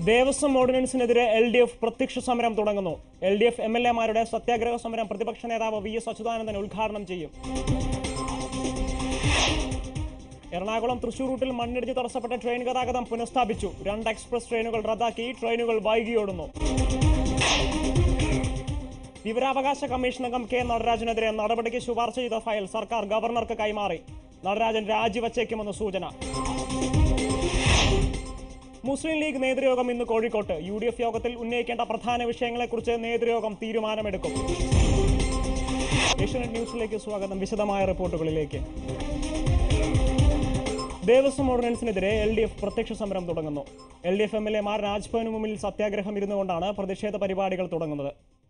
ദേവസ്വം ഓർഡിനൻസിനെതിരെ L D F പ്രത്യക്ഷ സമരം തുടങ്ങുന്നു L D F M L എമാരുടെ സത്യാഗ്രഹ സമരം പ്രതിപക്ഷ നേതാവ് വി എസ് അച്യുതാനന്ദൻ ഉദ്ഘാടനം ചെയ്യും എറണാകുളം തൃശൂർ റൂട്ടിൽ മണ്ണിടിച്ച് തടസ്സപ്പെട്ട ട്രെയിൻ ഗതാഗതം പുനഃസ്ഥാപിച്ചു രണ്ട് എക്സ്പ്രസ് ട്രെയിനുകൾ റദ്ദാക്കി ട്രെയിനുകൾ വൈകിയോടുന്നു വിവരാവകാശ കമ്മീഷൻ അംഗം കെ നടരാജനെതിരെ നടപടിക്ക് ശുപാർശ ചെയ്ത ഫയൽ സർക്കാർ ഗവർണർക്ക് കൈമാറി നടരാജൻ രാജിവച്ചേക്കുമെന്ന് സൂചന മുസ്ലിം ലീഗ് നേതൃയോഗം ഇന്ന് കോഴിക്കോട്ട് യു ഡി എഫ് യോഗത്തിൽ ഉന്നയിക്കേണ്ട പ്രധാന വിഷയങ്ങളെക്കുറിച്ച് നേതൃയോഗം തീരുമാനമെടുക്കും ഏഷ്യനെറ്റ് ന്യൂസിലേക്ക് സ്വാഗതം വിശദമായ റിപ്പോർട്ടുകളിലേക്ക് ദേവസ്വം ഓർഡിനൻസിനെതിരെ എൽ ഡി എഫ് പ്രത്യക്ഷ സമരം തുടങ്ങുന്നു L D F M L എമാർ രാജ്ഭവന് മുമ്പിൽ സത്യാഗ്രഹം ഇരുന്നുകൊണ്ടാണ് പ്രതിഷേധ പരിപാടികൾ തുടങ്ങുന്നത്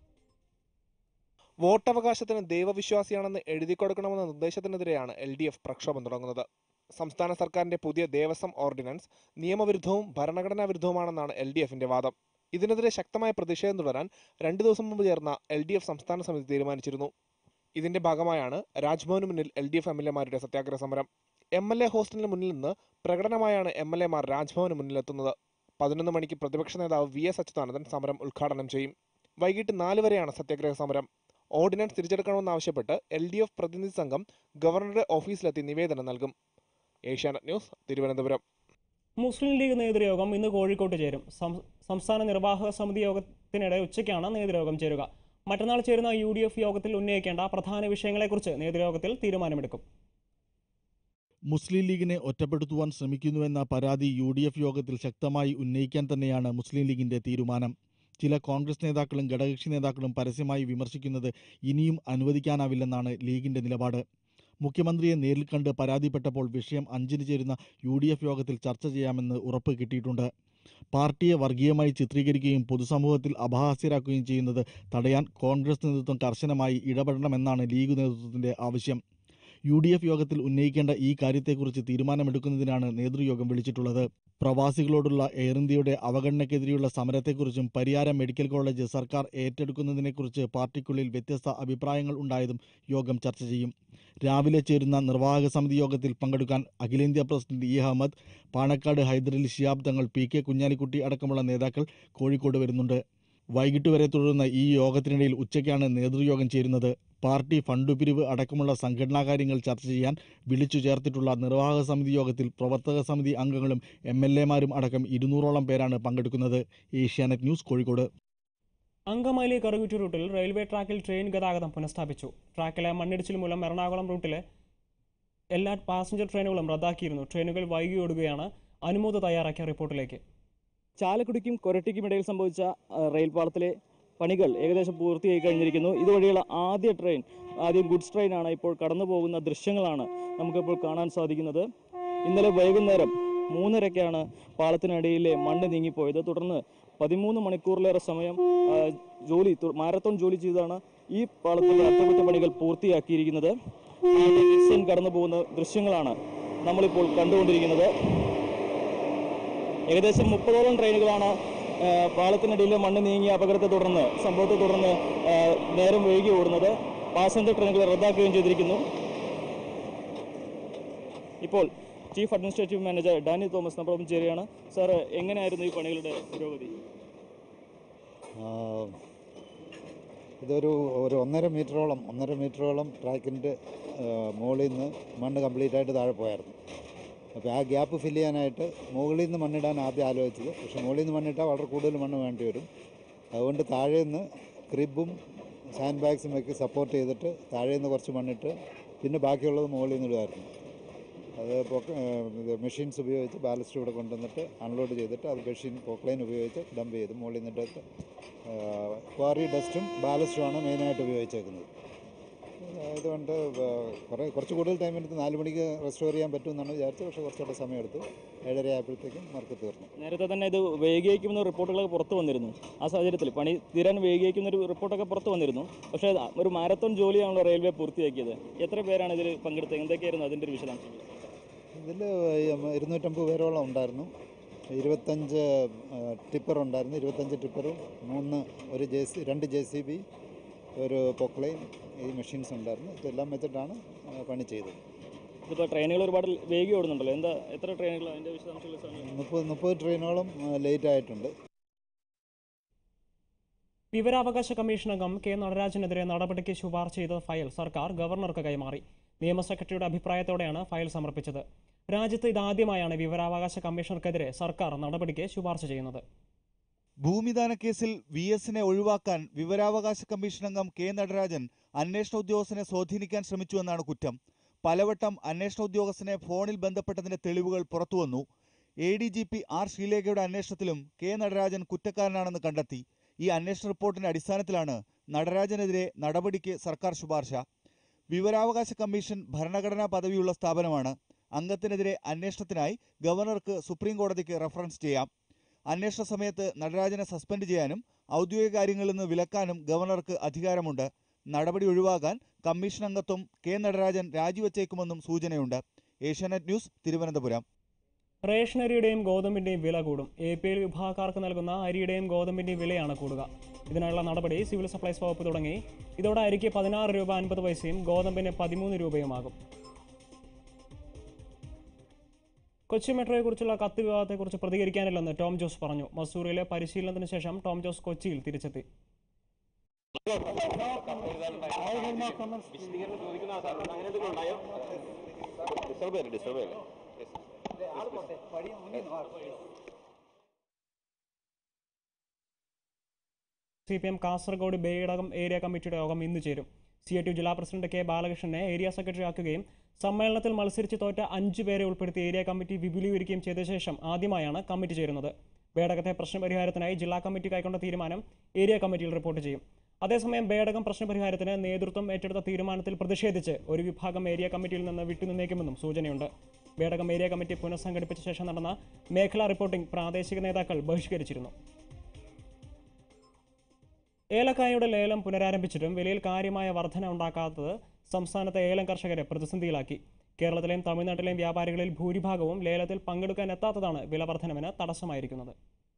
വോട്ടവകാശത്തിന് ദൈവവിശ്വാസിയാണെന്ന് എഴുതി കൊടുക്കണമെന്ന നിർദ്ദേശത്തിനെതിരെയാണ് എൽ ഡി എഫ് പ്രക്ഷോഭം തുടങ്ങുന്നത് സംസ്ഥാന സർക്കാരിന്റെ പുതിയ ദേവസ്വം ഓർഡിനൻസ് നിയമവിരുദ്ധവും ഭരണഘടനാ വിരുദ്ധവുമാണെന്നാണ് എൽ ഡി എഫിന്റെ വാദം ഇതിനെതിരെ ശക്തമായ പ്രതിഷേധം തുടരാൻ രണ്ടു ദിവസം മുമ്പ് ചേർന്ന എൽ ഡി എഫ് സംസ്ഥാന സമിതി തീരുമാനിച്ചിരുന്നു ഇതിന്റെ ഭാഗമായാണ് രാജ്ഭവന് മുന്നിൽ L D F M L എമാരുടെ സത്യാഗ്രഹ സമരം എം എൽ എ ഹോസ്റ്റലിന് മുന്നിൽ നിന്ന് പ്രകടനമായാണ് എം എൽ എമാർ രാജ്ഭവന് മുന്നിലെത്തുന്നത് പതിനൊന്ന് മണിക്ക് പ്രതിപക്ഷ നേതാവ് വി എസ് അച്യുതാനന്ദൻ സമരം ഉദ്ഘാടനം ചെയ്യും വൈകിട്ട് നാല് വരെയാണ് സത്യാഗ്രഹ സമരം ഓർഡിനൻസ് തിരിച്ചെടുക്കണമെന്നാവശ്യപ്പെട്ട് എൽ ഡി എഫ് പ്രതിനിധി സംഘം ഗവർണറുടെ ഓഫീസിലെത്തി നിവേദനം നൽകും Asianet news Thiruvananthapuram Muslim league നേതൃയോഗം ഇന്ന് കോഴിക്കോട്ട് ചേരും സം- സംസ്ഥാന നിർവാഹക സമിതി യോഗത്തിനിടെ ഉച്ചയ്ക്കാണ് നേതൃയോഗം ചേരുക മറ്റന്നാൾ ചേരുന്ന യു ഡി എഫ് യോഗത്തിൽ ഉന്നയിക്കേണ്ട പ്രധാന വിഷയങ്ങളെക്കുറിച്ച് നേതൃയോഗത്തിൽ തീരുമാനമെടുക്കും മുസ്ലിം ലീഗിനെ ഒറ്റപ്പെടുത്തുവാൻ ശ്രമിക്കുന്നുവെന്ന പരാതി യു ഡി എഫ് യോഗത്തിൽ ശക്തമായി ഉന്നയിക്കാൻ തന്നെയാണ് മുസ്ലിം ലീഗിന്റെ തീരുമാനം ചില കോൺഗ്രസ് നേതാക്കളും ഘടകകക്ഷി നേതാക്കളും പരസ്യമായി വിമർശിക്കുന്നത് ഇനിയും അനുവദിക്കാനാവില്ലെന്നാണ് ലീഗിന്റെ നിലപാട് മുഖ്യമന്ത്രിയെ നേരിൽ കണ്ട് പരാതിപ്പെട്ടപ്പോൾ വിഷയം അഞ്ചിന് ചേരുന്ന യു ഡി എഫ് യോഗത്തിൽ ചർച്ച ചെയ്യാമെന്ന് ഉറപ്പ് കിട്ടിയിട്ടുണ്ട് പാർട്ടിയെ വർഗീയമായി ചിത്രീകരിക്കുകയും പൊതുസമൂഹത്തിൽ അപഹാസ്യരാക്കുകയും ചെയ്യുന്നത് തടയാൻ കോൺഗ്രസ് നേതൃത്വം കർശനമായി ഇടപെടണമെന്നാണ് ലീഗ് നേതൃത്വത്തിന്റെ ആവശ്യം യു ഡി എഫ് യോഗത്തിൽ ഉന്നയിക്കേണ്ട ഈ കാര്യത്തെക്കുറിച്ച് തീരുമാനമെടുക്കുന്നതിനാണ് നേതൃയോഗം വിളിച്ചിട്ടുള്ളത് പ്രവാസികളോടുള്ള എയർ ഇന്ത്യയുടെ അവഗണനയ്ക്കെതിരെയുള്ള സമരത്തെക്കുറിച്ചും പരിയാരം മെഡിക്കൽ കോളേജ് സർക്കാർ ഏറ്റെടുക്കുന്നതിനെക്കുറിച്ച് പാർട്ടിക്കുള്ളിൽ വ്യത്യസ്ത അഭിപ്രായങ്ങൾ ഉണ്ടായതും യോഗം ചർച്ച ചെയ്യും രാവിലെ ചേരുന്ന നിർവാഹക സമിതി യോഗത്തിൽ പങ്കെടുക്കാൻ അഖിലേന്ത്യാ president E Ahamed Panakkad Hyderali Shihab Thangal P K Kunhalikutty അടക്കമുള്ള നേതാക്കൾ കോഴിക്കോട് വരുന്നുണ്ട് വൈകിട്ട് വരെ തുടരുന്ന ഈ യോഗത്തിനിടയിൽ ഉച്ചയ്ക്കാണ് നേതൃയോഗം ചേരുന്നത് പാർട്ടി ഫണ്ട് പിരിവ് അടക്കമുള്ള സംഘടനാ കാര്യങ്ങൾ ചർച്ച ചെയ്യാൻ വിളിച്ചു ചേർത്തിട്ടുള്ള നിർവാഹക സമിതി യോഗത്തിൽ പ്രവർത്തക സമിതി അംഗങ്ങളും എം എൽ എമാരും അടക്കം ഇരുന്നൂറോളം പേരാണ് പങ്കെടുക്കുന്നത് ഏഷ്യാനെറ്റ് ന്യൂസ് കോഴിക്കോട് അങ്കമാലി കറുകുറ്റി റൂട്ടിൽ റെയിൽവേ ട്രാക്കിൽ ട്രെയിൻ ഗതാഗതം പുനഃസ്ഥാപിച്ചു ട്രാക്കിലെ മണ്ണിടിച്ചിൽ മൂലം എറണാകുളം റൂട്ടിലെ എല്ലാ പാസഞ്ചർ ട്രെയിനുകളും റദ്ദാക്കിയിരുന്നു ട്രെയിനുകൾ വൈകിയോടുകയാണ് അനുമോദ് തയ്യാറാക്കിയ റിപ്പോർട്ടിലേക്ക് ചാലക്കുടിക്കും കൊരട്ടിക്കും ഇടയിൽ സംഭവിച്ച ആ, റെയിൽ പാളത്തിലെ പണികൾ ഏകദേശം പൂർത്തിയായി കഴിഞ്ഞിരിക്കുന്നു ഇതുവഴിയുള്ള ആദ്യ ട്രെയിൻ ആദ്യം ഗുഡ്സ് ട്രെയിനാണ് ഇപ്പോൾ കടന്നു പോകുന്ന ദൃശ്യങ്ങളാണ് നമുക്കിപ്പോൾ കാണാൻ സാധിക്കുന്നത് ഇന്നലെ വൈകുന്നേരം മൂന്നരയ്ക്കാണ് പാളത്തിനടിയിലെ മണ്ണ് നീങ്ങിപ്പോയത് തുടർന്ന് പതിമൂന്ന് മണിക്കൂറിലേറെ സമയം ആ, ജോലി തു- മാരത്തോൺ ജോലി ചെയ്താണ് ഈ പാളത്തിന്റെ അറ്റകുറ്റപ്പണികൾ പൂർത്തിയാക്കിയിരിക്കുന്നത് ട്രെയിൻ കടന്നു പോകുന്ന ദൃശ്യങ്ങളാണ് നമ്മളിപ്പോൾ കണ്ടുകൊണ്ടിരിക്കുന്നത് ഏകദേശം മുപ്പതോളം ട്രെയിനുകളാണ് ആ, പാളത്തിനടിയിലെ മണ്ണ് നീങ്ങിയ അപകടത്തെ തുടർന്ന് സംഭവത്തെ തുടർന്ന് ആ, നേരം വൈകി ഓടുന്നത് പാസഞ്ചർ ട്രെയിനുകൾ റദ്ദാക്കുകയും ചെയ്തിരിക്കുന്നു ഇപ്പോൾ chief administrative manager Danny Thomas നമ്മളൊപ്പം ചേരുകയാണ് സാർ എങ്ങനെയായിരുന്നു ഈ പണികളുടെ പുരോഗതി ആ, ഇതൊരു ഒരു ഒന്നര മീറ്ററോളം ഒന്നര മീറ്ററോളം ട്രാക്കിൻ്റെ മുകളിൽ നിന്ന് മണ്ണ് കംപ്ലീറ്റ് ആയിട്ട് താഴെ പോയായിരുന്നു അപ്പോൾ ആ ഗ്യാപ്പ് ഫില്ല് ചെയ്യാനായിട്ട് മുകളിൽ നിന്ന് മണ്ണിടാൻ ആദ്യം ആലോചിച്ചത് പക്ഷേ മുകളിൽ നിന്ന് മണ്ണിട്ടാൽ വളരെ കൂടുതൽ മണ്ണ് വേണ്ടി വരും അതുകൊണ്ട് താഴെ നിന്ന് ക്രിബും സാൻഡ് ബാഗ്സും ഒക്കെ സപ്പോർട്ട് ചെയ്തിട്ട് താഴെ നിന്ന് കുറച്ച് മണ്ണിട്ട് പിന്നെ ബാക്കിയുള്ളത് മുകളിൽ നിന്ന് ഇടുമായിരുന്നു അത് പൊക്ക ഇത് മെഷീൻസ് ഉപയോഗിച്ച് ബാലസ്റ്റ് ഇവിടെ കൊണ്ടുവന്നിട്ട് അൺലോഡ് ചെയ്തിട്ട് അത് മെഷീൻ പോക്ലൈൻ ഉപയോഗിച്ച് ഡംപ് ചെയ്ത് മുകളിൽ നിന്നിട്ട് ക്വാറി ഡസ്റ്റും ബാലസ്റ്റുമാണ് മെയിനായിട്ട് ഉപയോഗിച്ചേക്കുന്നത് അതുകൊണ്ട് കുറേ കുറച്ച് കൂടുതൽ ടൈം എടുത്ത് നാല് മണിക്ക് റെസ്റ്റോർ ചെയ്യാൻ പറ്റുമെന്നാണ് വിചാരിച്ചത് പക്ഷേ കുറച്ചുകൂടെ സമയം എടുത്തു ഏഴര ആയപ്പോഴത്തേക്കും വർക്ക് തീർന്നു നേരത്തെ തന്നെ ഇത് വൈകിയേക്കുമെന്ന റിപ്പോർട്ടുകളൊക്കെ പുറത്തു വന്നിരുന്നു ആ സാഹചര്യത്തിൽ പണി തീരാൻ വൈകിയേക്കുന്ന ഒരു റിപ്പോർട്ടൊക്കെ പുറത്തു വന്നിരുന്നു പക്ഷേ അത് ഒരു മാരത്തോൺ ജോലിയാണല്ലോ റെയിൽവേ പൂർത്തിയാക്കിയത് എത്ര പേരാണ് ഇതിൽ പങ്കെടുത്തത് എന്തൊക്കെയായിരുന്നു അതിൻ്റെ ഒരു വിശദാംശങ്ങൾ ഇതിൽ ഇരുന്നൂറ്റമ്പത് പേരോളം ഉണ്ടായിരുന്നു ഇരുപത്തഞ്ച് ടിപ്പർ ഉണ്ടായിരുന്നു ഇരുപത്തഞ്ച് ടിപ്പറും മൂന്ന് ഒരു ജെ സി രണ്ട് ജെ സി ബി ഒരു പൊക്ലൈൻ ഈ മെഷീൻസ് ഉണ്ടായിരുന്നു ഇതെല്ലാം വെച്ചിട്ടാണ് ആ, പണി ചെയ്തത് ഇതിപ്പോൾ ട്രെയിനുകൾ ഒരുപാട് വേഗം ഓടുന്നുണ്ടല്ലോ എന്താ എത്ര ട്രെയിനുകൾ അതിൻ്റെ വിശദാംശങ്ങൾ സമയം മുപ്പത് മുപ്പത് ട്രെയിനോളം ലേറ്റ് ആയിട്ടുണ്ട് വിവരാവകാശ കമ്മീഷൻ അംഗം കെ നടരാജനെതിരെ നടപടിക്ക് ശുപാർശ ചെയ്ത ഫയൽ സർക്കാർ ഗവർണർക്ക് കൈമാറി നിയമ സെക്രട്ടറിയുടെ അഭിപ്രായത്തോടെയാണ് ഫയൽ സമർപ്പിച്ചത് രാജ്യത്ത് ഇതാദ്യമായാണ് വിവരാവകാശ കമ്മീഷണർക്കെതിരെ സർക്കാർ നടപടിക്ക് ശുപാർശ ചെയ്യുന്നത് ഭൂമിദാന കേസിൽ വി എസിനെ ഒഴിവാക്കാൻ വിവരാവകാശ കമ്മീഷൻ അംഗം കെ നടരാജൻ അന്വേഷണ ഉദ്യോഗസ്ഥനെ സ്വാധീനിക്കാൻ ശ്രമിച്ചുവെന്നാണ് കുറ്റം പലവട്ടം അന്വേഷണ ഉദ്യോഗസ്ഥനെ ഫോണിൽ ബന്ധപ്പെട്ടതിന്റെ തെളിവുകൾ പുറത്തുവന്നു A D G P R ശ്രീലേഖയുടെ അന്വേഷണത്തിലും കെ നടരാജൻ കുറ്റക്കാരനാണെന്ന് കണ്ടെത്തി ഈ അന്വേഷണ റിപ്പോർട്ടിന്റെ അടിസ്ഥാനത്തിലാണ് നടരാജനെതിരെ നടപടിക്ക് സർക്കാർ ശുപാർശ വിവരാവകാശ കമ്മീഷൻ ഭരണഘടനാ പദവിയുള്ള സ്ഥാപനമാണ് അംഗത്തിനെതിരെ അന്വേഷണത്തിനായി ഗവർണർക്ക് സുപ്രീം കോടതിക്ക് റഫറൻസ് ചെയ്യാം അന്വേഷണ സമയത്ത് നടരാജനെ സസ്പെൻഡ് ചെയ്യാനും ഔദ്യോഗിക കാര്യങ്ങളിൽ നിന്ന് വിലക്കാനും ഗവർണർക്ക് അധികാരമുണ്ട് നടപടി ഒഴിവാകാൻ കമ്മീഷൻ അംഗത്വം കെ നടരാജൻ രാജിവച്ചേക്കുമെന്നും സൂചനയുണ്ട് ഏഷ്യാനെറ്റ് ന്യൂസ് തിരുവനന്തപുരം റേഷനരിയുടെയും ഗോതമ്പിന്റെയും വില കൂടും എ പി എൽ വിഭാഗക്കാർക്ക് നൽകുന്ന അരിയുടെയും ഗോതമ്പിന്റെയും വിലയാണ് കൂടുക ഇതിനായുള്ള നടപടി സിവിൽ സപ്ലൈസ് വകുപ്പ് തുടങ്ങി ഇതോടെ അരിക്ക് പതിനാറ് രൂപ അൻപത് പൈസയും ഗോതമ്പിന് പതിമൂന്ന് രൂപയുമാകും കൊച്ചി മെട്രോയെക്കുറിച്ചുള്ള കത്ത് വിവാദത്തെക്കുറിച്ച് പ്രതികരിക്കാനില്ലെന്ന് ടോം ജോസ് പറഞ്ഞു മസൂറിയിലെ പരിശീലനത്തിന് ശേഷം ടോം ജോസ് കൊച്ചിയിൽ തിരിച്ചെത്തി സി പി എം കാസർഗോഡ് ബേയിടകം ഏരിയ കമ്മിറ്റിയുടെ യോഗം ഇന്ന് ചേരും സി ഐ ടി ജില്ലാ പ്രസിഡന്റ് കെ ബാലകൃഷ്ണനെ ഏരിയ സെക്രട്ടറി ആക്കുകയും സമ്മേളനത്തിൽ മത്സരിച്ച് തോറ്റ അഞ്ചു പേരെ ഉൾപ്പെടുത്തി ഏരിയ കമ്മിറ്റി വിപുലീകരിക്കുകയും ചെയ്ത ശേഷം ആദ്യമായാണ് കമ്മിറ്റി ചേരുന്നത് ബേടകത്തെ പ്രശ്നപരിഹാരത്തിനായി ജില്ലാ കമ്മിറ്റി കൈക്കൊണ്ട തീരുമാനം ഏരിയ കമ്മിറ്റിയിൽ റിപ്പോർട്ട് ചെയ്യും അതേസമയം ബേടകം പ്രശ്നപരിഹാരത്തിന് നേതൃത്വം ഏറ്റെടുത്ത തീരുമാനത്തിൽ പ്രതിഷേധിച്ച് ഒരു വിഭാഗം ഏരിയ കമ്മിറ്റിയിൽ നിന്ന് വിട്ടുനിന്നേക്കുമെന്നും സൂചനയുണ്ട് ബേടകം ഏരിയ കമ്മിറ്റി പുനഃസംഘടിപ്പിച്ച ശേഷം നടന്ന മേഖലാ റിപ്പോർട്ടിംഗ് പ്രാദേശിക നേതാക്കൾ ബഹിഷ്കരിച്ചിരുന്നു ഏലക്കായയുടെ ലേലം പുനരാരംഭിച്ചിട്ടും വിലയിൽ കാര്യമായ വർധന ഉണ്ടാക്കാത്തത് സംസ്ഥാനത്തെ ഏലം കർഷകരെ പ്രതിസന്ധിയിലാക്കി കേരളത്തിലെയും തമിഴ്നാട്ടിലെയും വ്യാപാരികളിൽ ഭൂരിഭാഗവും ലേലത്തിൽ പങ്കെടുക്കാൻ എത്താത്തതാണ് വില വർധനവിന് തടസ്സമായിരിക്കുന്നത്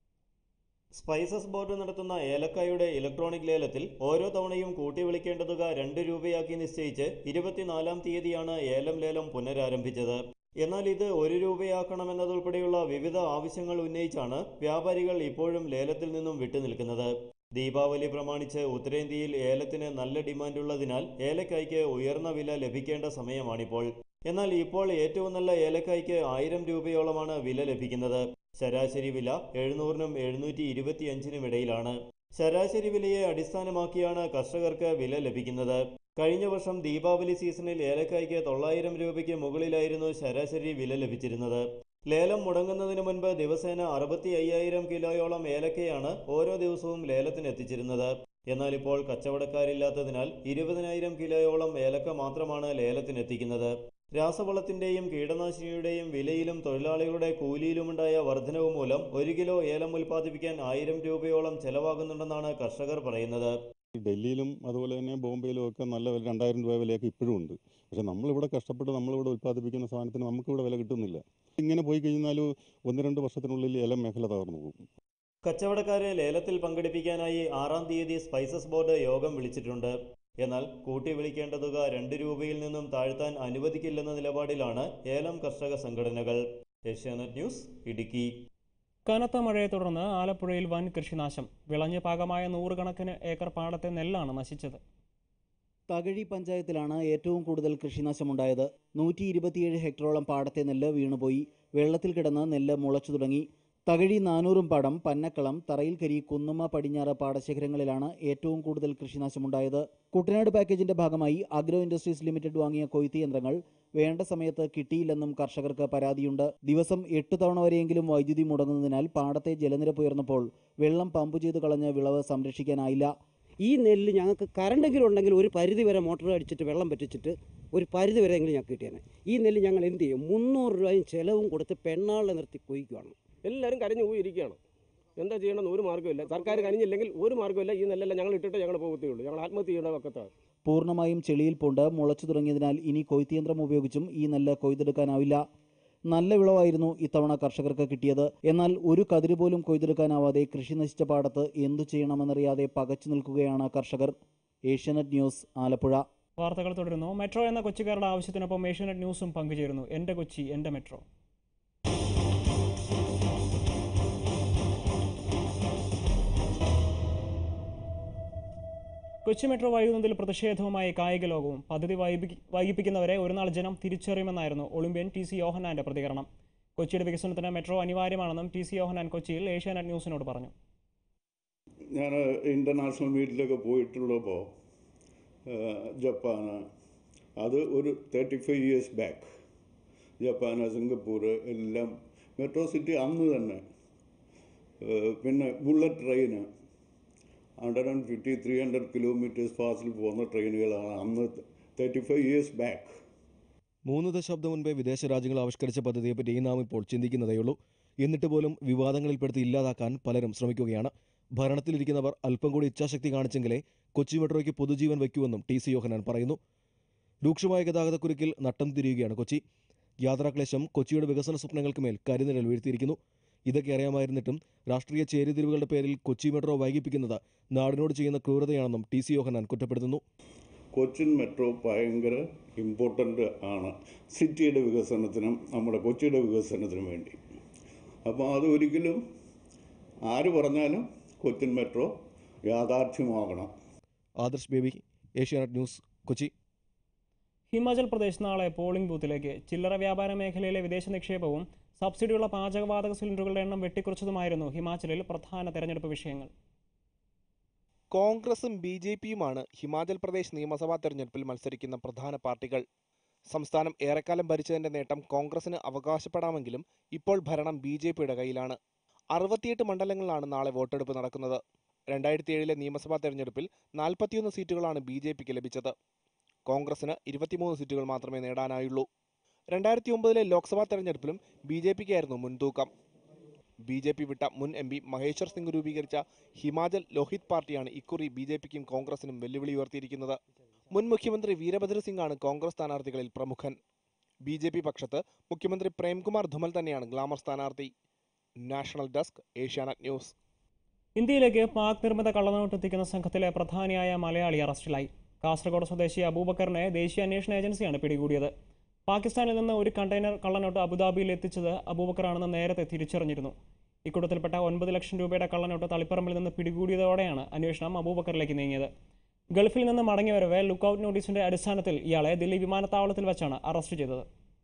സ്പൈസസ് ബോർഡ് നടത്തുന്ന ഏലക്കായുടെ ഇലക്ട്രോണിക് ലേലത്തിൽ ഓരോ തവണയും കൂട്ടി വിളിക്കേണ്ട തുക രണ്ട് രൂപയാക്കി നിശ്ചയിച്ച് ഇരുപത്തിനാലാം തീയതിയാണ് ഏലം ലേലം പുനരാരംഭിച്ചത് എന്നാൽ ഇത് ഒരു രൂപയാക്കണമെന്നതുൾപ്പെടെയുള്ള വിവിധ ആവശ്യങ്ങൾ ഉന്നയിച്ചാണ് വ്യാപാരികൾ ഇപ്പോഴും ലേലത്തിൽ നിന്നും വിട്ടുനിൽക്കുന്നത് ദീപാവലി പ്രമാണിച്ച് ഉത്തരേന്ത്യയിൽ ഏലത്തിന് നല്ല ഡിമാൻഡുള്ളതിനാൽ ഏലക്കായ്ക്ക് ഉയർന്ന വില ലഭിക്കേണ്ട സമയമാണിപ്പോൾ എന്നാൽ ഇപ്പോൾ ഏറ്റവും നല്ല ഏലക്കായ്ക്ക് ആയിരം രൂപയോളമാണ് വില ലഭിക്കുന്നത് ശരാശരി വില എഴുന്നൂറിനും എഴുന്നൂറ്റി ഇരുപത്തിയഞ്ചിനും ഇടയിലാണ് ശരാശരി വിലയെ അടിസ്ഥാനമാക്കിയാണ് കർഷകർക്ക് വില ലഭിക്കുന്നത് കഴിഞ്ഞ വർഷം ദീപാവലി സീസണിൽ ഏലക്കായ്ക്ക് തൊള്ളായിരം രൂപയ്ക്ക് മുകളിലായിരുന്നു ശരാശരി വില ലഭിച്ചിരുന്നത് ലേലം മുടങ്ങുന്നതിന് മുൻപ് ദിവസേന അറുപത്തി അയ്യായിരം കിലോയോളം ഏലക്കയാണ് ഓരോ ദിവസവും ലേലത്തിന് എത്തിച്ചിരുന്നത് എന്നാൽ ഇപ്പോൾ കച്ചവടക്കാരില്ലാത്തതിനാൽ ഇരുപതിനായിരം കിലോയോളം ഏലക്ക മാത്രമാണ് ലേലത്തിനെത്തിക്കുന്നത് രാസവളത്തിന്റെയും കീടനാശിനിയുടെയും വിലയിലും തൊഴിലാളികളുടെ കൂലിയിലുമുണ്ടായ വർധനവ് മൂലം ഒരു കിലോ ഏലം ഉൽപ്പാദിപ്പിക്കാൻ ആയിരം രൂപയോളം ചെലവാകുന്നുണ്ടെന്നാണ് കർഷകർ പറയുന്നത് ഡൽഹിയിലും അതുപോലെ തന്നെ ബോംബെയിലും ഒക്കെ നല്ല വില രണ്ടായിരം രൂപ വിലയൊക്കെ ഇപ്പോഴും ഉണ്ട് പക്ഷേ നമ്മളിവിടെ കഷ്ടപ്പെട്ട് നമ്മളിവിടെ ഉൽപ്പാദിപ്പിക്കുന്ന സാധനത്തിന് നമുക്കിവിടെ വില കിട്ടുന്നില്ല ഇങ്ങനെ പോയി കഴിഞ്ഞാൽ ഒന്ന് രണ്ട് വർഷത്തിനുള്ളിൽ ഏലം മേഖല തകർന്നു പോകും കച്ചവടക്കാരെ ലേലത്തിൽ പങ്കെടുപ്പിക്കാനായി ആറാം തീയതി സ്പൈസസ് ബോർഡ് യോഗം വിളിച്ചിട്ടുണ്ട് എന്നാൽ കൂട്ടി വിളിക്കേണ്ട തുക രണ്ട് രൂപയിൽ നിന്നും താഴ്ത്താൻ അനുവദിക്കില്ലെന്ന നിലപാടിലാണ് ഏലം കർഷക സംഘടനകൾ ഏഷ്യാനെറ്റ് ന്യൂസ് ഇടുക്കി കനത്ത മഴയെ തുടർന്ന് ആലപ്പുഴയിൽ വൻ കൃഷിനാശം വിളഞ്ഞ് പാകമായ നൂറുകണക്കിന് ഏക്കർ പാടത്തെ നെല്ലാണ് നശിച്ചത് തകഴി പഞ്ചായത്തിലാണ് ഏറ്റവും കൂടുതൽ കൃഷിനാശമുണ്ടായത് നൂറ്റി ഇരുപത്തിയേഴ് ഹെക്ടറോളം പാടത്തെ നെല്ല് വീണുപോയി വെള്ളത്തിൽ കിടന്ന് നെല്ല് മുളച്ചു തുടങ്ങി തകഴി നാനൂറും പാടം പന്നക്കളം തറയിൽക്കരി കുന്നുമ്മ പടിഞ്ഞാറ് പാടശേഖരങ്ങളിലാണ് ഏറ്റവും കൂടുതൽ കൃഷിനാശമുണ്ടായത് കുട്ടനാട് പാക്കേജിന്റെ ഭാഗമായി അഗ്രോ ഇൻഡസ്ട്രീസ് ലിമിറ്റഡ് വാങ്ങിയ കൊയ്ത്ത് യന്ത്രങ്ങൾ വേണ്ട സമയത്ത് കിട്ടിയില്ലെന്നും കർഷകർക്ക് പരാതിയുണ്ട് ദിവസം എട്ട് തവണ വരെയെങ്കിലും വൈദ്യുതി മുടങ്ങുന്നതിനാൽ പാടത്തെ ജലനിരപ്പ് ഉയർന്നപ്പോൾ വെള്ളം പമ്പ് ചെയ്ത് കളഞ്ഞ് വിളവ് സംരക്ഷിക്കാനായില്ല ഈ നെല്ല് ഞങ്ങൾക്ക് കറണ്ടെങ്കിലും ഉണ്ടെങ്കിൽ ഒരു പരിധി വരെ മോട്ടോർ അടിച്ചിട്ട് വെള്ളം പറ്റിച്ചിട്ട് ഒരു പരിധി വരെ എങ്കിലും ഞങ്ങൾക്ക് കിട്ടിയേനെ ഈ നെല്ല് ഞങ്ങൾ എന്ത് ചെയ്യും മുന്നൂറ് രൂപയും ചിലവും കൊടുത്ത് പെണ്ണാളെ നിർത്തി കൊയ്ക്കുകയാണ് എല്ലാവരും കരഞ്ഞു പോയിരിക്കുകയാണ് എന്താ ചെയ്യണമെന്ന് ഒരു മാർഗ്ഗമില്ല സർക്കാർ കനിഞ്ഞില്ലെങ്കിൽ ഒരു മാർഗ്ഗമില്ല ഈ നെല്ലെല്ലാം ഞങ്ങൾ ഇട്ടിട്ട് ഞങ്ങൾ പോകത്തേ ഉള്ളൂ ഞങ്ങൾ ആത്മഹത്യ ചെയ്യേണ്ട പക്കത്താണ് പൂർണ്ണമായും ചെളിയിൽ പൂണ്ട് മുളച്ചു തുടങ്ങിയതിനാൽ ഇനി കൊയ്ത്തിയന്ത്രം ഉപയോഗിച്ചും ഈ നെല്ല് കൊയ്തെടുക്കാനാവില്ല നല്ല വിളവായിരുന്നു ഇത്തവണ കർഷകർക്ക് കിട്ടിയത് എന്നാൽ ഒരു കതിര് പോലും കൊയ്തെടുക്കാനാവാതെ കൃഷി നശിച്ച പാടത്ത് എന്തു ചെയ്യണമെന്നറിയാതെ പകച്ചു നിൽക്കുകയാണ് കർഷകർ ഏഷ്യാനെറ്റ് ന്യൂസ് ആലപ്പുഴ വാർത്തകൾ തുടരുന്നു മെട്രോ എന്ന കൊച്ചിക്കാരുടെ ആവശ്യത്തിനൊപ്പം ഏഷ്യാനെറ്റ് ന്യൂസും പങ്കുചേരുന്നു എൻ്റെ കൊച്ചി എൻ്റെ മെട്രോ കൊച്ചി മെട്രോ വൈകുന്നതിൽ പ്രതിഷേധവുമായി കായിക ലോകവും പദ്ധതി വൈകിപ്പി- വൈകിപ്പിക്കുന്നവരെ ഒരു നാൾ ജനം തിരിച്ചറിയുമെന്നായിരുന്നു ഒളിമ്പ്യൻ ടി സി യോഹനാന്റെ പ്രതികരണം കൊച്ചിയുടെ വികസനത്തിന് മെട്രോ അനിവാര്യമാണെന്നും ടി സി യോഹനാൻ കൊച്ചിയിൽ ഏഷ്യാനെറ്റ് ന്യൂസിനോട് പറഞ്ഞു ഞാൻ ഇൻ്റർനാഷണൽ മീറ്റിലൊക്കെ പോയിട്ടുള്ളപ്പോൾ ജപ്പാന് അത് ഒരു thirty five years back Japan Singapore എല്ലാം മെട്രോ സിറ്റി അന്ന് തന്നെ ഏഹ് പിന്നെ bullet train hundred and fifty three hundred kilometers ഫാസ്റ്റിൽ പോകുന്ന ട്രെയിനുകളാണ് അന്ന് തേർട്ടി ഫൈവ് ഇയേഴ്സ് ബാക്ക് മൂന്ന് ദശാബ്ദം മുൻപേ വിദേശ രാജ്യങ്ങൾ ആവിഷ്കരിച്ച പദ്ധതിയെപ്പറ്റി നാം ഇപ്പോൾ ചിന്തിക്കുന്നതേയുള്ളൂ എന്നിട്ട് പോലും വിവാദങ്ങളിൽപ്പെടുത്തി ഇല്ലാതാക്കാൻ പലരും ശ്രമിക്കുകയാണ് ഭരണത്തിലിരിക്കുന്നവർ അല്പം കൂടി ഇച്ഛാശക്തി കാണിച്ചെങ്കിലേ കൊച്ചി മെട്രോയ്ക്ക് പൊതുജീവൻ വയ്ക്കൂവെന്നും ടി സി യോഹനാൻ പറയുന്നു രൂക്ഷമായ ഗതാഗതക്കുരുക്കിൽ നട്ടം തിരിയുകയാണ് കൊച്ചി യാത്രാക്ലേശം കൊച്ചിയുടെ വികസന സ്വപ്നങ്ങൾക്ക് മേൽ കരിനിഴൽ വീഴ്ത്തിയിരിക്കുന്നു ഇതൊക്കെ അറിയാമായിരുന്നിട്ടും രാഷ്ട്രീയ ചേരിതിരിവുകളുടെ പേരിൽ കൊച്ചി മെട്രോ വൈകിപ്പിക്കുന്നത് നാടിനോട് ചെയ്യുന്ന ക്രൂരതയാണെന്നും ടി സി യോഹനാൻ കുറ്റപ്പെടുത്തുന്നു കൊച്ചിൻ മെട്രോ ഭയങ്കര ഇമ്പോർട്ടൻ്റ് ആണ് സിറ്റിയുടെ വികസനത്തിനും നമ്മുടെ കൊച്ചിയുടെ വികസനത്തിനും വേണ്ടി അപ്പോൾ അത് ഒരിക്കലും ആര് പറഞ്ഞാലും കൊച്ചിൻ മെട്രോ യാഥാർത്ഥ്യമാകണം ആദർശ് ബേബി ഏഷ്യാനെറ്റ് ന്യൂസ് കൊച്ചി ഹിമാചൽ പ്രദേശ് നാളെ പോളിംഗ് ബൂത്തിലേക്ക് ചില്ലറ വ്യാപാര മേഖലയിലെ വിദേശ നിക്ഷേപവും സബ്സിഡിയുള്ള പാചകവാതക സിലിണ്ടറുകളുടെ എണ്ണം വെട്ടിക്കുറച്ചതുമായിരുന്നു ഹിമാചലിൽ പ്രധാന തെരഞ്ഞെടുപ്പ് വിഷയങ്ങൾ കോൺഗ്രസും ബി ജെ പിയുമാണ് ഹിമാചൽ പ്രദേശ് നിയമസഭാ തെരഞ്ഞെടുപ്പിൽ മത്സരിക്കുന്ന പ്രധാന പാർട്ടികൾ സംസ്ഥാനം ഏറെക്കാലം ഭരിച്ചതിന്റെ നേട്ടം കോൺഗ്രസിന് അവകാശപ്പെടാമെങ്കിലും ഇപ്പോൾ ഭരണം ബി ജെ പിയുടെ കയ്യിലാണ് അറുപത്തിയെട്ട് മണ്ഡലങ്ങളിലാണ് നാളെ വോട്ടെടുപ്പ് നടക്കുന്നത് രണ്ടായിരത്തി ഏഴിലെ നിയമസഭാ തെരഞ്ഞെടുപ്പിൽ നാൽപ്പത്തിയൊന്ന് സീറ്റുകളാണ് ബി ജെ പിക്ക് ലഭിച്ചത് കോൺഗ്രസിന് ഇരുപത്തിമൂന്ന് സീറ്റുകൾ മാത്രമേ നേടാനായുള്ളൂ രണ്ടായിരത്തി ഒമ്പതിലെ ലോക്സഭാ തെരഞ്ഞെടുപ്പിലും ബി ജെ പിക്കായിരുന്നു മുൻതൂക്കം ബി ജെ പി വിട്ട മുൻ എം പി മഹേശ്വർ സിംഗ് രൂപീകരിച്ച ഹിമാചൽ ലോഹിത് പാർട്ടിയാണ് ഇക്കുറി ബി ജെ പിക്കും കോൺഗ്രസിനും വെല്ലുവിളി ഉയർത്തിയിരിക്കുന്നത് മുൻ മുഖ്യമന്ത്രി വീരഭദ്ര സിംഗാണ് കോൺഗ്രസ് സ്ഥാനാർത്ഥികളിൽ പ്രമുഖൻ ബി ജെ പി പക്ഷത്ത് മുഖ്യമന്ത്രി പ്രേംകുമാർ ധുമൽ തന്നെയാണ് ഗ്ലാമർ സ്ഥാനാർത്ഥി നാഷണൽ ഡെസ്ക് ഏഷ്യാനെറ്റ് ന്യൂസ് ഇന്ത്യയിലേക്ക് പാക് നിർമ്മിത കള്ളനോട്ട് എത്തിക്കുന്ന സംഘത്തിലെ പ്രധാനിയായ മലയാളി അറസ്റ്റിലായി കാസർഗോഡ് സ്വദേശി അബൂബക്കറിനെ ദേശീയ അന്വേഷണ ഏജൻസിയാണ് പിടികൂടിയത് പാകിസ്ഥാനിൽ നിന്ന് ഒരു കണ്ടെയ്നർ കള്ളനോട്ട് അബുദാബിയിൽ എത്തിച്ചത് അബൂബക്കറാണെന്ന് നേരത്തെ തിരിച്ചറിഞ്ഞിരുന്നു ഇക്കൂട്ടത്തിൽപ്പെട്ട ഒൻപത് ലക്ഷം രൂപയുടെ കള്ളനോട്ട് തളിപ്പറമ്പിൽ നിന്ന് പിടികൂടിയതോടെയാണ് അന്വേഷണം അബൂബക്കറിലേക്ക് നീങ്ങിയത് ഗൾഫിൽ നിന്ന് മടങ്ങിവരവെ ലുക്കൌട്ട് നോട്ടീസിന്റെ അടിസ്ഥാനത്തിൽ ഇയാളെ ദില്ലി വിമാനത്താവളത്തിൽ വെച്ചാണ് അറസ്റ്റ് ചെയ്തത്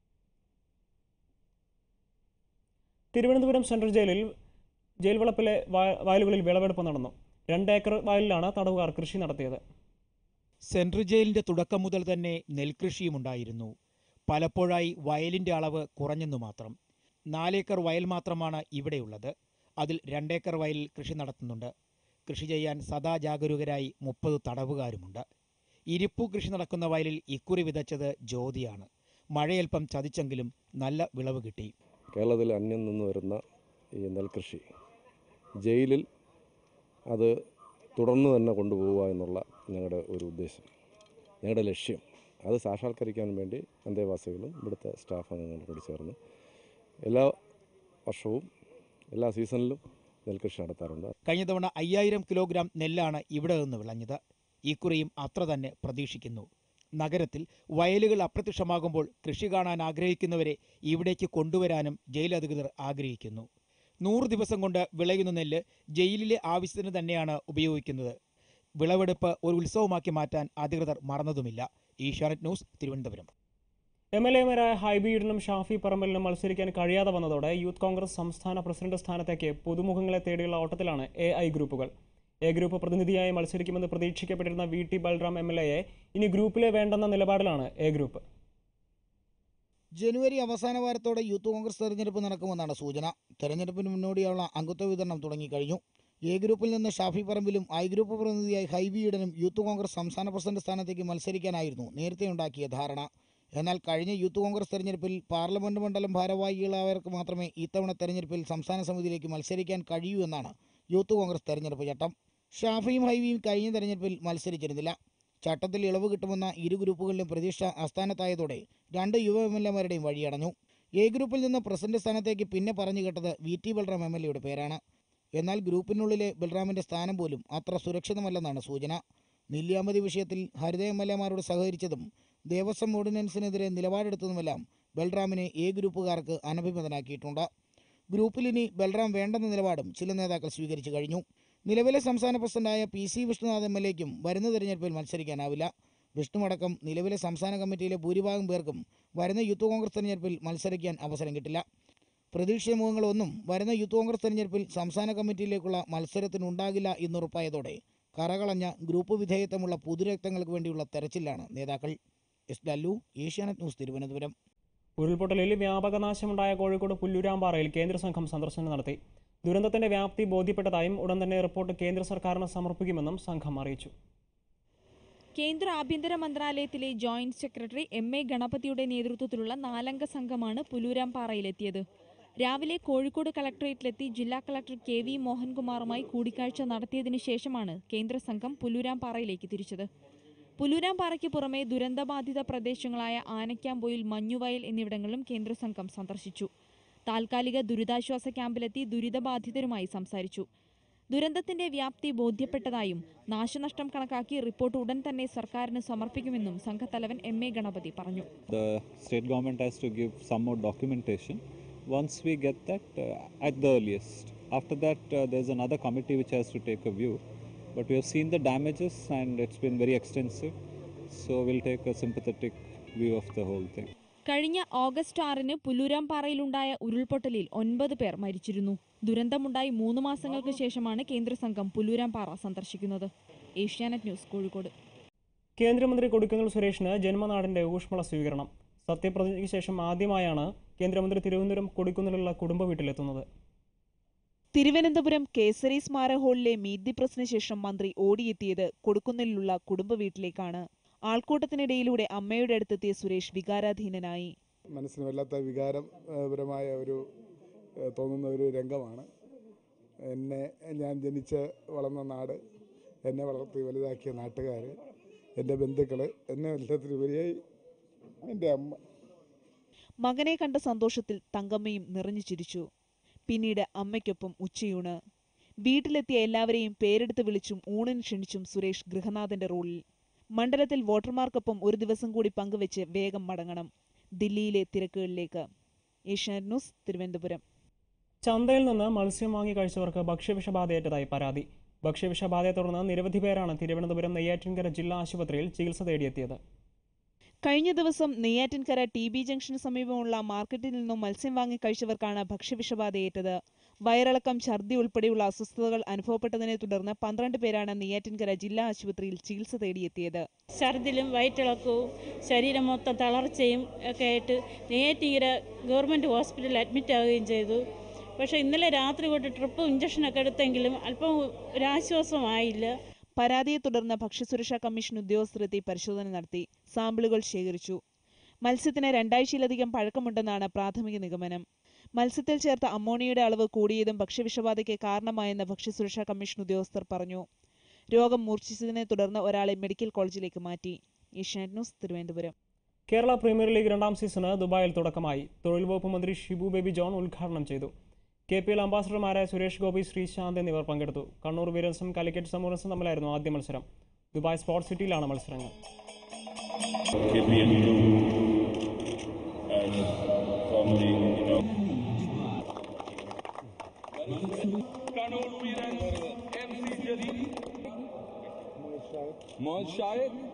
തിരുവനന്തപുരം സെൻട്രൽ ജയിലിൽ ജയിൽ വളപ്പിലെ വയ- വയലുകളിൽ വിളവെടുപ്പ് നടന്നു രണ്ട് ഏക്കർ വയലിലാണ് തടവുകാർ കൃഷി നടത്തിയത് സെൻട്രൽ ജയിലിന്റെ തുടക്കം മുതൽ തന്നെ നെൽകൃഷിയുമുണ്ടായിരുന്നു പലപ്പോഴായി വയലിന്റെ അളവ് കുറഞ്ഞെന്നു മാത്രം നാലേക്കർ വയൽ മാത്രമാണ് ഇവിടെയുള്ളത് അതിൽ രണ്ടേക്കർ വയലിൽ കൃഷി നടത്തുന്നുണ്ട് കൃഷി ചെയ്യാൻ സദാ ജാഗരൂകരായി മുപ്പത് തടവുകാരുമുണ്ട് ഇരിപ്പു കൃഷി നടക്കുന്ന വയലിൽ ഇക്കുറി വിതച്ചത് ജ്യോതിയാണ് മഴയൽപ്പം ചതിച്ചെങ്കിലും നല്ല വിളവ് കിട്ടി കേരളത്തിൽ അന്യം നിന്ന് വരുന്ന ഈ നെൽകൃഷി ജയിലിൽ അത് തുടർന്ന് തന്നെ കൊണ്ടുപോവുക എന്നുള്ള ഞങ്ങളുടെ ഒരു ഉദ്ദേശം ഞങ്ങളുടെ ലക്ഷ്യം അത് സാക്ഷാത്കരിക്കാൻ വേണ്ടി അന്തേവാസികളും ഇവിടുത്തെ സ്റ്റാഫ് അംഗങ്ങളും കൂടി ചേർന്ന് എല്ലാ വർഷവും എല്ലാ സീസണിലും നെൽകൃഷി നടത്താറുണ്ട് കഴിഞ്ഞ തവണ അയ്യായിരം കിലോഗ്രാം നെല്ലാണ് ഇവിടെ നിന്ന് വിളഞ്ഞത് ഇക്കുറിയും അത്ര തന്നെ പ്രതീക്ഷിക്കുന്നു നഗരത്തിൽ വയലുകൾ അപ്രത്യക്ഷമാകുമ്പോൾ കൃഷി കാണാൻ ആഗ്രഹിക്കുന്നവരെ ഇവിടേക്ക് കൊണ്ടുവരാനും ജയിലധികൃതർ ആഗ്രഹിക്കുന്നു നൂറ് ദിവസം കൊണ്ട് വിളയുന്ന നെല്ല് ജയിലിലെ ആവശ്യത്തിന് തന്നെയാണ് ഉപയോഗിക്കുന്നത് വിളവെടുപ്പ് ഒരു ഉത്സവമാക്കി മാറ്റാൻ അധികൃതർ മറന്നതുമില്ല Asianet news Thiruvananthapuram M L എമാരായ ഹൈബിയുഡിനും ഷാഫി പറമ്പലിനും മത്സരിക്കാൻ കഴിയാതെ വന്നതോടെ യൂത്ത് കോൺഗ്രസ് സംസ്ഥാന പ്രസിഡന്റ് സ്ഥാനത്തേക്ക് പുതുമുഖങ്ങളെ തേടിയുള്ള ഓട്ടത്തിലാണ് എ ഐ ഗ്രൂപ്പുകൾ എ ഗ്രൂപ്പ് പ്രതിനിധിയായി മത്സരിക്കുമെന്ന് പ്രതീക്ഷിക്കപ്പെട്ടിരുന്ന V T Balram M L എയെ ഇനി ഗ്രൂപ്പിലെ വേണ്ടെന്ന നിലപാടിലാണ് എ ഗ്രൂപ്പ് ജനുവരി അവസാന വാരത്തോടെ യൂത്ത് കോൺഗ്രസ് തെരഞ്ഞെടുപ്പ് നടക്കുമെന്നാണ് സൂചന തെരഞ്ഞെടുപ്പിന് മുന്നോടിയുള്ള അംഗത്വ വിതരണം തുടങ്ങിക്കഴിഞ്ഞു എ ഗ്രൂപ്പിൽ നിന്ന് ഷാഫി പറമ്പിലും ഐ ഗ്രൂപ്പ് പ്രതിനിധിയായി ഹൈബി ഈഡനും യൂത്ത് കോൺഗ്രസ് സംസ്ഥാന പ്രസിഡന്റ് സ്ഥാനത്തേക്ക് മത്സരിക്കാനായിരുന്നു നേരത്തെ ഉണ്ടാക്കിയ ധാരണ എന്നാൽ കഴിഞ്ഞ യൂത്ത് കോൺഗ്രസ് തെരഞ്ഞെടുപ്പിൽ പാർലമെന്റ് മണ്ഡലം ഭാരവാഹികളായവർക്ക് മാത്രമേ ഇത്തവണ തെരഞ്ഞെടുപ്പിൽ സംസ്ഥാന സമിതിയിലേക്ക് മത്സരിക്കാൻ കഴിയൂ എന്നാണ് യൂത്ത് കോൺഗ്രസ് തെരഞ്ഞെടുപ്പ് ചട്ടം ഷാഫിയും ഹൈബിയും കഴിഞ്ഞ തെരഞ്ഞെടുപ്പിൽ മത്സരിച്ചിരുന്നില്ല ചട്ടത്തിൽ ഇളവ് കിട്ടുമെന്ന ഇരു ഗ്രൂപ്പുകളിലും പ്രതീക്ഷ അസ്ഥാനത്തായതോടെ രണ്ട് യുവ എം എൽ എമാരുടെയും വഴിയടഞ്ഞു എ ഗ്രൂപ്പിൽ നിന്ന് പ്രസിഡന്റ് സ്ഥാനത്തേക്ക് പിന്നെ പറഞ്ഞു കേട്ടത് V T Balram M L എയുടെ പേരാണ് എന്നാൽ ഗ്രൂപ്പിനുള്ളിലെ ബൽറാമിന്റെ സ്ഥാനം പോലും അത്ര സുരക്ഷിതമല്ലെന്നാണ് സൂചന നെല്ലിയാമ്പതി വിഷയത്തിൽ ഹരിത എം എൽ എമാരോട് സഹകരിച്ചതും ദേവസ്വം ഓർഡിനൻസിനെതിരെ നിലപാടെടുത്തതുമെല്ലാം ബൽറാമിനെ എ ഗ്രൂപ്പുകാർക്ക് അനഭിമതനാക്കിയിട്ടുണ്ട് ഗ്രൂപ്പിൽ ഇനി ബൽറാം വേണ്ടെന്ന നിലപാടും ചില നേതാക്കൾ സ്വീകരിച്ചു കഴിഞ്ഞു നിലവിലെ സംസ്ഥാന പ്രസിഡന്റായ P C Vishnunath M L എക്കും വരുന്ന തെരഞ്ഞെടുപ്പിൽ മത്സരിക്കാനാവില്ല വിഷ്ണുവടക്കം നിലവിലെ സംസ്ഥാന കമ്മിറ്റിയിലെ ഭൂരിഭാഗം പേർക്കും വരുന്ന യൂത്ത് കോൺഗ്രസ് തെരഞ്ഞെടുപ്പിൽ മത്സരിക്കാൻ അവസരം കിട്ടില്ല പ്രതീക്ഷിച്ച മുഖങ്ങളൊന്നും വരുന്ന യൂത്ത് കോൺഗ്രസ് തെരഞ്ഞെടുപ്പിൽ സംസ്ഥാന കമ്മിറ്റിയിലേക്കുള്ള മത്സരത്തിനുണ്ടാകില്ല എന്നുറപ്പായതോടെ കറകളഞ്ഞ ഗ്രൂപ്പ് വിധേയത്വമുള്ള പുതുരക്തങ്ങൾക്ക് വേണ്ടിയുള്ള തെരച്ചിലാണ് നേതാക്കൾ എസ് ഡല്ലു ഏഷ്യാനെറ്റ് ന്യൂസ് തിരുവനന്തപുരം ഉരുൾപൊട്ടലിൽ വ്യാപക നാശമുണ്ടായ കോഴിക്കോട് പുല്ലൂരാമ്പാറയിൽ കേന്ദ്ര സംഘം സന്ദർശനം നടത്തി ദുരന്തത്തിന്റെ വ്യാപ്തി ബോധ്യപ്പെട്ടതായും ഉടൻ തന്നെ റിപ്പോർട്ട് കേന്ദ്ര സർക്കാരിന് സമർപ്പിക്കുമെന്നും സംഘം അറിയിച്ചു കേന്ദ്ര ആഭ്യന്തര മന്ത്രാലയത്തിലെ ജോയിന്റ് സെക്രട്ടറി എം എ ഗണപതിയുടെ നേതൃത്വത്തിലുള്ള നാലംഗ സംഘമാണ് പുലൂരാംപാറയിലെത്തിയത് രാവിലെ കോഴിക്കോട് കളക്ടറേറ്റിലെത്തി ജില്ലാ കളക്ടർ കെ വി മോഹൻകുമാറുമായി കൂടിക്കാഴ്ച നടത്തിയതിനു ശേഷമാണ് കേന്ദ്ര സംഘം പുലൂരാംപാറയിലേക്ക് തിരിച്ചത് പുലൂരാംപാറയ്ക്ക് പുറമെ ദുരന്തബാധിത പ്രദേശങ്ങളായ ആനക്കാമ്പൊയിൽ മഞ്ഞുവയൽ എന്നിവിടങ്ങളിലും കേന്ദ്ര സംഘം സന്ദർശിച്ചു താൽക്കാലിക ദുരിതാശ്വാസ ക്യാമ്പിലെത്തി ദുരിതബാധിതരുമായി സംസാരിച്ചു ദുരന്തത്തിന്റെ വ്യാപ്തി ബോധ്യപ്പെട്ടതായും നാശനഷ്ടം കണക്കാക്കി റിപ്പോർട്ട് ഉടൻ തന്നെ സർക്കാരിന് സമർപ്പിക്കുമെന്നും സംഘത്തലവൻ എം എ ഗണപതി പറഞ്ഞു The state government has to give some more documentation. Once we get that, uh, at the earliest. After that, uh, there's another committee which has to take a view. But we have seen the damages and it's been very extensive. So we'll take a sympathetic view of the whole thing. കഴിഞ്ഞ August ആറിന് പുല്ലൂരാംപാറയിലുണ്ടായ ഉരുൾപൊട്ടലിൽ ഒൻപത് പേർ മരിച്ചിരുന്നു ദുരന്തമുണ്ടായി മൂന്ന് മാസങ്ങൾക്ക് ശേഷമാണ് കേന്ദ്ര സംഘം പുല്ലൂരാംപാറ സന്ദർശിക്കുന്നത് ഏഷ്യാനെറ്റ് ന്യൂസ് കോഴിക്കോട് കേന്ദ്രമന്ത്രി കൊടിക്കുന്നിൽ സുരേഷിന് ജന്മനാടിന്റെ ഊഷ്മള സ്വീകരണം സത്യപ്രതിജ്ഞയ്ക്ക് ശേഷം ആദ്യമായാണ് കേന്ദ്രമന്ത്രി തിരുവനന്തപുരം കൊടിക്കുന്നിലുള്ള കുടുംബ വീട്ടിലെത്തുന്നത് തിരുവനന്തപുരം കേസരി സ്മാരക ഹാളിലെ മീറ്റ് ദി പ്രസിന് ശേഷം മന്ത്രി ഓടിയെത്തിയത് കൊടുക്കുന്നിലുള്ള കുടുംബ വീട്ടിലേക്കാണ് ആൾക്കൂട്ടത്തിനിടയിലൂടെ അമ്മയുടെ അടുത്തെത്തിയ സുരേഷ് വികാരാധീനനായി മനസ്സിന് വല്ലാത്ത വികാരപരമായ ഒരു ഏഹ്, തോന്നുന്ന ഒരു രംഗമാണ് എന്നെ ഞാൻ ജനിച്ച് വളർന്ന നാട് എന്നെ വളർത്തി വലുതാക്കിയ നാട്ടുകാർ എൻ്റെ ബന്ധുക്കൾ എന്നെ എല്ലാത്തിനുപരിയായി എൻ്റെ അമ്മ മകനെ കണ്ട സന്തോഷത്തിൽ തങ്കമ്മയും നിറഞ്ഞു ചിരിച്ചു പിന്നീട് അമ്മയ്ക്കൊപ്പം ഉച്ചയൂണ് വീട്ടിലെത്തിയ എല്ലാവരെയും പേരെടുത്ത് വിളിച്ചും ഊണിന് ക്ഷണിച്ചും സുരേഷ് ഗൃഹനാഥന്റെ റോളിൽ മണ്ഡലത്തിൽ വോട്ടർമാർക്കൊപ്പം ഒരു ദിവസം കൂടി പങ്കുവെച്ച് വേഗം മടങ്ങണം ദില്ലിയിലെ തിരക്കുകളിലേക്ക് ഏഷ്യാനെറ്റ് ന്യൂസ് തിരുവനന്തപുരം ചന്തയിൽ നിന്ന് മത്സ്യം വാങ്ങി കഴിച്ചവർക്ക് ഭക്ഷ്യവിഷബാധയേറ്റതായി പരാതി ഭക്ഷ്യവിഷബാധയെ തുടർന്ന് നിരവധി പേരാണ് തിരുവനന്തപുരം നെയ്യാറ്റിൻകര ജില്ലാ ആശുപത്രിയിൽ ചികിത്സ തേടിയെത്തിയത് കഴിഞ്ഞ ദിവസം നെയ്യാറ്റിൻകര ടി ബി ജംഗ്ഷന് സമീപമുള്ള മാർക്കറ്റിൽ നിന്നും മത്സ്യം വാങ്ങി കഴിച്ചവർക്കാണ് ഭക്ഷ്യവിഷബാധയേറ്റത് വയറിളക്കം ഛർദി ഉൾപ്പെടെയുള്ള അസ്വസ്ഥതകൾ അനുഭവപ്പെട്ടതിനെ തുടർന്ന് പന്ത്രണ്ട് പേരാണ് നെയ്യാറ്റിൻകര ജില്ലാ ആശുപത്രിയിൽ ചികിത്സ തേടിയെത്തിയത് ഛർദിലും വയറ്റിളക്കവും ശരീരം മൊത്തം തളർച്ചയും ഒക്കെ ആയിട്ട് നെയ്യാറ്റിങ്കര ഗവൺമെൻറ് ഹോസ്പിറ്റലിൽ അഡ്മിറ്റ് ആവുകയും ചെയ്തു പക്ഷേ ഇന്നലെ രാത്രി തൊട്ട് ട്രിപ്പ് ഇഞ്ചക്ഷനൊക്കെ എടുത്തെങ്കിലും അല്പം ഒരാശ്വാസമായില്ല പരാതിയെ തുടർന്ന് ഭക്ഷ്യസുരക്ഷാ കമ്മീഷൻ ഉദ്യോഗസ്ഥരെത്തി പരിശോധന നടത്തി സാമ്പിളുകൾ ശേഖരിച്ചു മത്സ്യത്തിന് രണ്ടാഴ്ചയിലധികം പഴക്കമുണ്ടെന്നാണ് പ്രാഥമിക നിഗമനം മത്സ്യത്തിൽ ചേർത്ത അമോണിയയുടെ അളവ് കൂടിയതും ഭക്ഷ്യവിഷബാധയ്ക്ക് കാരണമായെന്ന് ഭക്ഷ്യസുരക്ഷാ കമ്മീഷൻ ഉദ്യോഗസ്ഥർ പറഞ്ഞു രോഗം മൂർച്ഛിച്ചതിനെ തുടർന്ന് ഒരാളെ മെഡിക്കൽ കോളേജിലേക്ക് മാറ്റി Asianet news Thiruvananthapuram Kerala premier league രണ്ടാം സീസണ് ദുബായിൽ തുടക്കമായി തൊഴിൽ വകുപ്പ് മന്ത്രി ഷിബു ബേബി ജോൺ ഉദ്ഘാടനം ചെയ്തു കെ പി എൽ അംബാസഡർമാരായ സുരേഷ് ഗോപി ശ്രീശാന്ത് എന്നിവർ പങ്കെടുത്തു കണ്ണൂർ വീരൻസും കാലിക്കറ്റ് സമൂറൻസും തമ്മിലായിരുന്നു ആദ്യ മത്സരം ദുബായ് സ്പോർട്സ് സിറ്റിയിലാണ് മത്സരങ്ങൾ मोहम्मद शाहिद